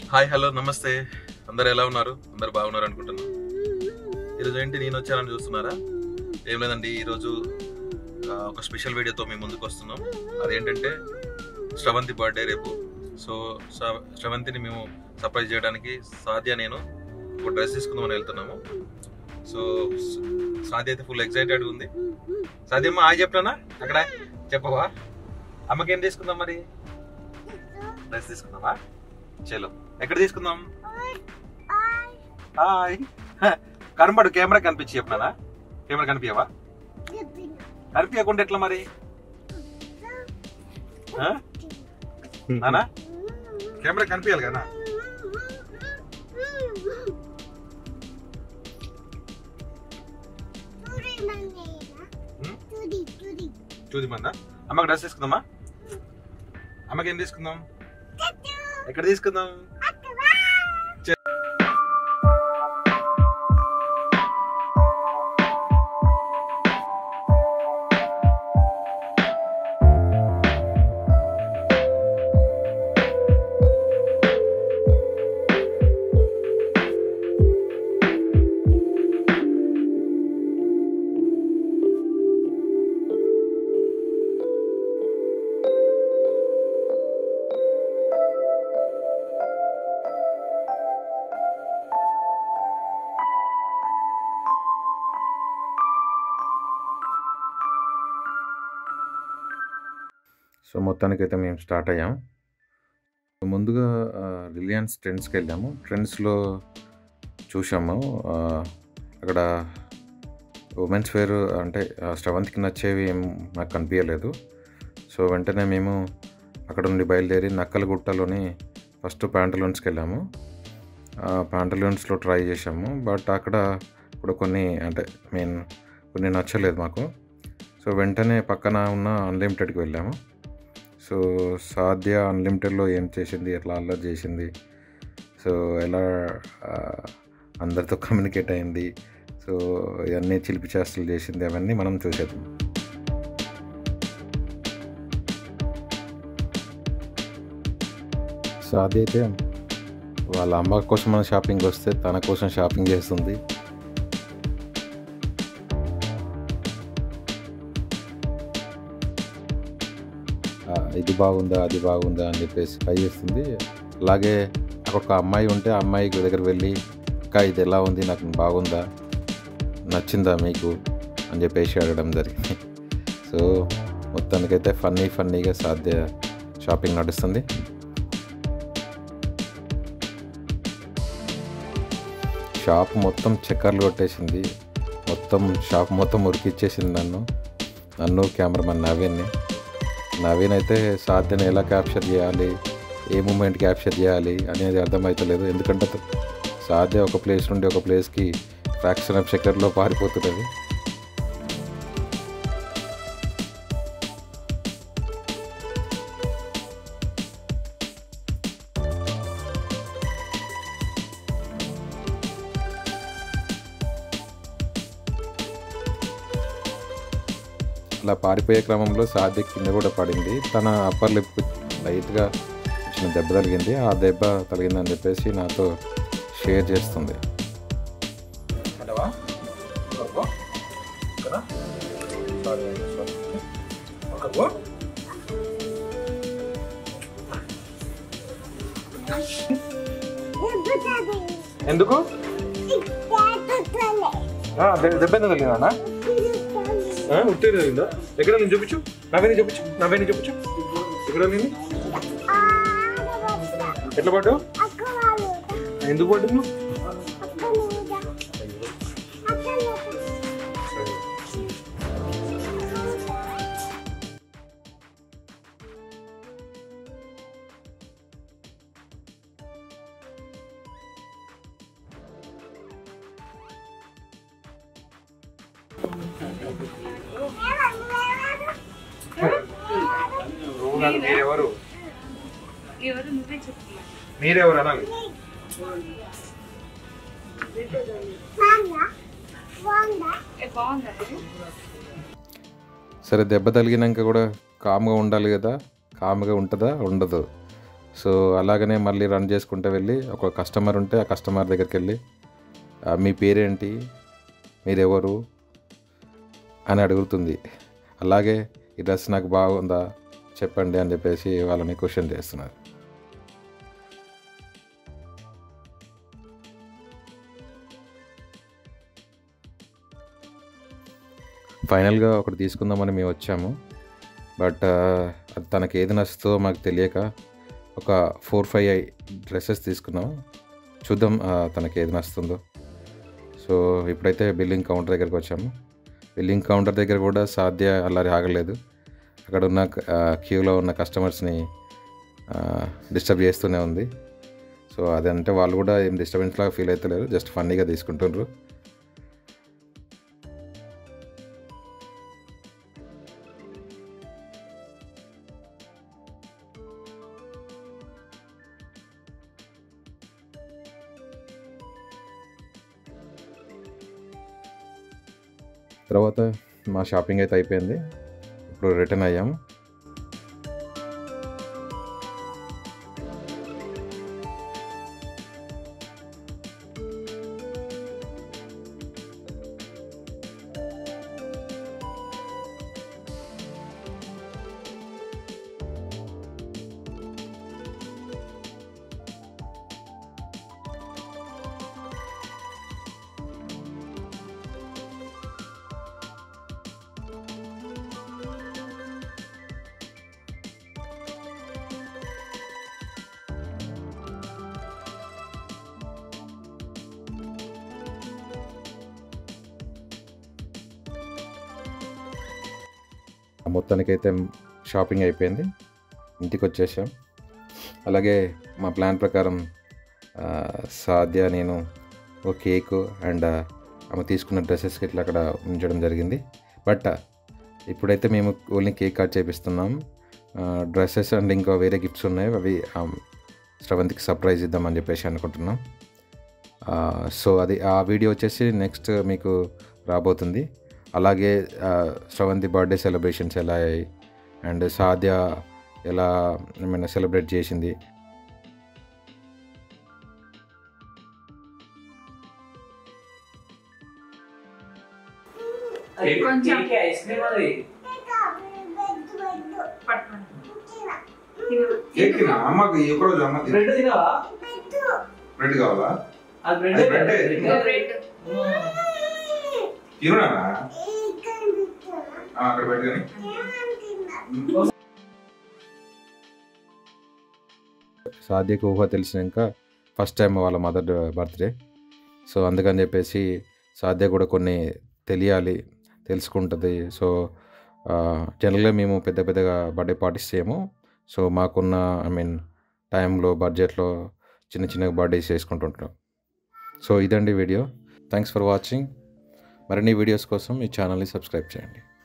Hi hello నమస్తే అందరు ఎలా ఉన్నారు అందరు బాగున్నారు అనుకుంటున్నాను ఈరోజు ఏంటి నేను వచ్చానని చూస్తున్నారా ఏం లేదండి ఈరోజు ఆ, ఒక స్పెషల్ వీడియోతో మేము ముందుకు వస్తున్నాం అదేంటంటే శ్రవంతి బర్త్డే రేపు సో శ్ర- శ్రవంతిని మేము సర్ప్రైజ్ చేయడానికి సాధ్య నేను ఒక డ్రెస్ తీసుకుందామని వెళ్తున్నాము సో స- సాధ్య అయితే ఫుల్ ఎక్సైటెడ్ ఉంది సాధ్యమ్మ హాయ్ చెప్పనా అక్కడ చెప్పవా అమ్మకేం తీసుకుందాం మరి డ్రెస్ తీసుకుందామా చలో ఎక్కడ తీసుకుందాం హాయ్ కనబడు కెమెరా కనిపించి చెప్పినానా కెమెరా కనిపించవా కనిపించకుండా ఎట్లా మరి ఆ? నానా కెమెరా కనిపించాలి కదా ఉం? చూది మందా అమ్మకి డ్రెస్ తీసుకుందామా అమ్మకి ఏం తీసుకుందాం ఎక్కడ తీసుకుందాం సో మొత్తానికైతే మేము స్టార్ట్ అయ్యాం ముందుగా ఆ, రిలయన్స్ ట్రెండ్స్కి వెళ్ళాము ట్రెండ్స్లో చూసాము ఆ, అక్కడ ఉమెన్స్ వేర్ అంటే ఆ, శ్రవంతికి నచ్చేవి ఏం నాకు కనిపించలేదు సో వెంటనే మేము అక్కడ నుండి బయలుదేరి నక్కలగుట్టలోని ఫస్ట్ ప్యాంటలూన్స్కి వెళ్ళాము ఆ ప్యాంటలూన్స్లో ట్రై చేసాము బట్ అక్కడ కూడా కొన్ని అంటే మెయిన్ కొన్ని నచ్చలేదు మాకు సో వెంటనే పక్కన ఉన్న అన్లిమిటెడ్కి వెళ్ళాము సో సాధ్య అన్లిమిటెడ్లో ఏం చేసింది ఎట్లా అల్లరి చేసింది సో ఎలా ఆ, అందరితో కమ్యూనికేట్ అయింది సో ఇవన్నీ చిలిపి చేష్టలు చేసింది అవన్నీ మనం చూసేద్దాం సాధ్య అయితే వాళ్ళ అమ్మ కోసం మన షాపింగ్ వస్తే తన కోసం షాపింగ్ చేస్తుంది ఆ, ఇది బాగుందా అది బాగుందా అని చెప్పేసి ట్రై చేస్తుంది అలాగే నాకు ఒక అమ్మాయి ఉంటే ఆ అమ్మాయి దగ్గర వెళ్ళి అక్క ఇది ఎలా ఉంది నాకు బాగుందా నచ్చిందా మీకు అని చెప్పేసి అడగడం జరిగింది సో మొత్తానికైతే ఫన్నీ ఫన్నీగా సాధ్య షాపింగ్ నడుస్తుంది షాప్ మొత్తం చక్కర్లు కొట్టేసింది మొత్తం షాప్ మొత్తం ఉరికిచ్చేసింది నన్ను నన్ను కెమెరామన్ నవీన్ని నవీన్ అయితే సాధ్యని ఎలా క్యాప్చర్ చేయాలి ఏ మూమెంట్ క్యాప్చర్ చేయాలి అనేది అర్థమవుతలేదు ఎందుకంటే త- సాధ్య ఒక ప్లేస్ నుండి ఒక ప్లేస్కి ఫ్రాక్షన్ ఆఫ్ సెకండ్లో పారిపోతున్నది అలా పారిపోయే క్రమంలో సాధ్య కింద కూడా పడింది తన అప్పర్ లిప్ లైట్గా చిన్న దెబ్బ తగిలింది ఆ దెబ్బ తగిలిందని చెప్పేసి నాతో షేర్ చేస్తుంది హలోవా ఒకరు కదా సారీ సారీ ఒకరు ఎందుకు ఆ, దె- దెబ్బ ఎందుకు తగిలిందా ఉట్టి తగిలిందా ఎక్కడ నేను చూపించు నవ్వేని చూపించు నవ్వేని చూపించు ఎక్కడ నేను ఎట్లా పడ్డావు ఎందుకు పడ్డావు నువ్వు కాదు మీరెవరు ఎవరు నువ్వే చెప్పు మీరెవరు అనాలి ఏ, బాగుందా ఇది? సరే దెబ్బ తగిలినాక కూడా కామ్గా ఉండాలి కదా కామ్గా ఉంటుందా ఉండదు సో అలాగనే మళ్ళీ రన్ చేసుకుంటూ వెళ్ళి ఒక కస్టమర్ ఉంటే ఆ కస్టమర్ దగ్గరికి వెళ్ళి "ఆ, మీ పేరేంటి మీరెవరు అని అడుగుతుంది అలాగే ఈ డ్రెస్ నాకు బాగుందా చెప్పండి అని చెప్పేసి వాళ్ళని క్వశ్చన్ చేస్తున్నారు ఫైనల్గా ఒకటి తీసుకుందామని మేము వచ్చాము బట్ అది తనకి ఏది నచ్చుతుందో మాకు తెలియక ఒక ఫోర్ ఫైవ్ డ్రెస్సెస్ తీసుకున్నాం చూద్దాం ఆ, తనకి ఏది నచ్చుతుందో సో ఇప్పుడైతే బిల్లింగ్ కౌంటర్ దగ్గరికి వచ్చాము బిల్లింగ్ కౌంటర్ దగ్గర కూడా సాధ్య అల్లరి ఆగలేదు అక్కడ ఉన్న క్యూలో ఉన్న కస్టమర్స్ని డిస్టర్బ్ చేస్తూనే ఉంది సో అదంటే వాళ్ళు కూడా ఏం డిస్టర్బెన్స్ లాగా ఫీల్ అవుతలేరు జస్ట్ ఫన్నీగా తీసుకుంటుండ్రు తర్వాత మా షాపింగ్ అయితే అయిపోయింది ఇప్పుడు రిటర్న్ అయ్యాము మొత్తానికైతే షాపింగ్ అయిపోయింది ఇంటికి వచ్చేసాం అలాగే మా ప్లాన్ ప్రకారం ఆ, సాధ్య నేను ఒక కేక్ అండ్ ఆమె తీసుకున్న డ్రెస్సెస్కి ఇట్లా అక్కడ ఉంచడం జరిగింది బట్ ఇప్పుడైతే మేము ఓన్లీ కేక్ కట్ చేపిస్తున్నాం డ్రెస్సెస్ అండ్ ఇంకా వేరే గిఫ్ట్స్ ఉన్నాయి అవి ఆ, శ్రవంతికి సర్ప్రైజ్ ఇద్దామని చెప్పేసి అనుకుంటున్నాం సో అది ఆ వీడియో వచ్చేసి నెక్స్ట్ మీకు రాబోతుంది అలాగే ఆ, శ్రవంతి బర్త్డే సెలబ్రేషన్స్ ఎలా అయ్యాయి అండ్ సాధ్య ఎలా ఏమైనా సెలబ్రేట్ చేసింది కొంచెం. ఐస్ క్రీమ్ అది పట్టుకోండి కేక్ అమ్మకి ఒకరోజు అమ్మ బ్రెడ్ తినవా బ్రెడ్ కావాలా అది బ్రెడ్ అది bread ఏ. బ్రెడ్ తిరునా అక్కడ పెట్టుకొని సాధ్యకు ఊహ తెలిసినాక ఫస్ట్ టైం వాళ్ళ మదర్ బర్త్డే సో అందుకని చెప్పేసి సాధ్య కూడా కొన్ని తెలియాలి తెలుసుకుంటుంది సో జనరల్గా మేము పెద్ద పెద్దగా బర్త్డే పార్టీస్ చేయము సో మాకున్న ఐ మీన్ టైంలో బడ్జెట్లో చిన్న చిన్న బర్త్డేస్ చేసుకుంటుంటాం సో ఇదండి వీడియో థ్యాంక్స్ ఫర్ వాచింగ్ మరిన్ని వీడియోస్ కోసం ఈ ఛానల్ని సబ్స్క్రైబ్ చేయండి